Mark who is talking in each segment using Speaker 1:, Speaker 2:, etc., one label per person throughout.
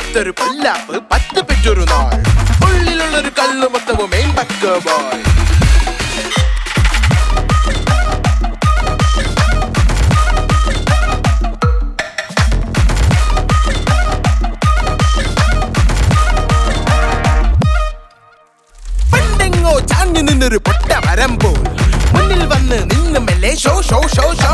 Speaker 1: പത്തൊരു പല്ലാപ്പ് പത്ത് പെറ്റൊരു നാൾ ഉള്ളിലുള്ളൊരു കള്ളു മൊത്തവും മെയിൻ പക്ക ബോയ് പണ്ടെങ്ങോ ചാഞ്ഞു നിന്നൊരു പൊട്ട മരം പോൽ മുന്നിൽ വന്ന് നിന്ന് മെല്ലെ ഷോ ഷോ ഷോ ഷോ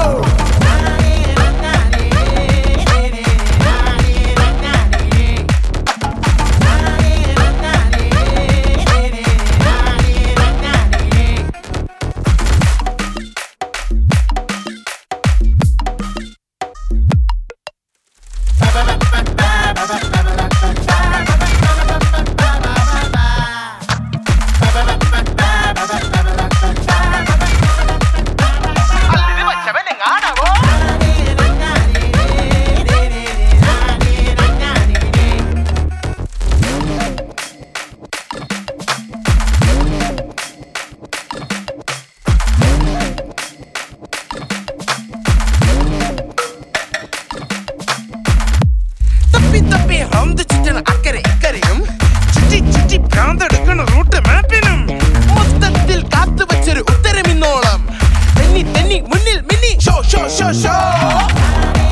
Speaker 1: തപ്പി തപ്പി ഹംത് ചുറ്റണ അക്കരെ ഇക്കരയും ചുറ്റി ചുറ്റി ഭ്രാന്തെടുക്കണ റൂട്ട് മാപ്പിനും മൊത്തത്തിൽ കാത്തു വച്ചൊരു ഉത്തരമിന്നോളം തെന്നി തെന്നി മുന്നിൽ മിന്നി ഷോ ഷോ ഷോ ഷോ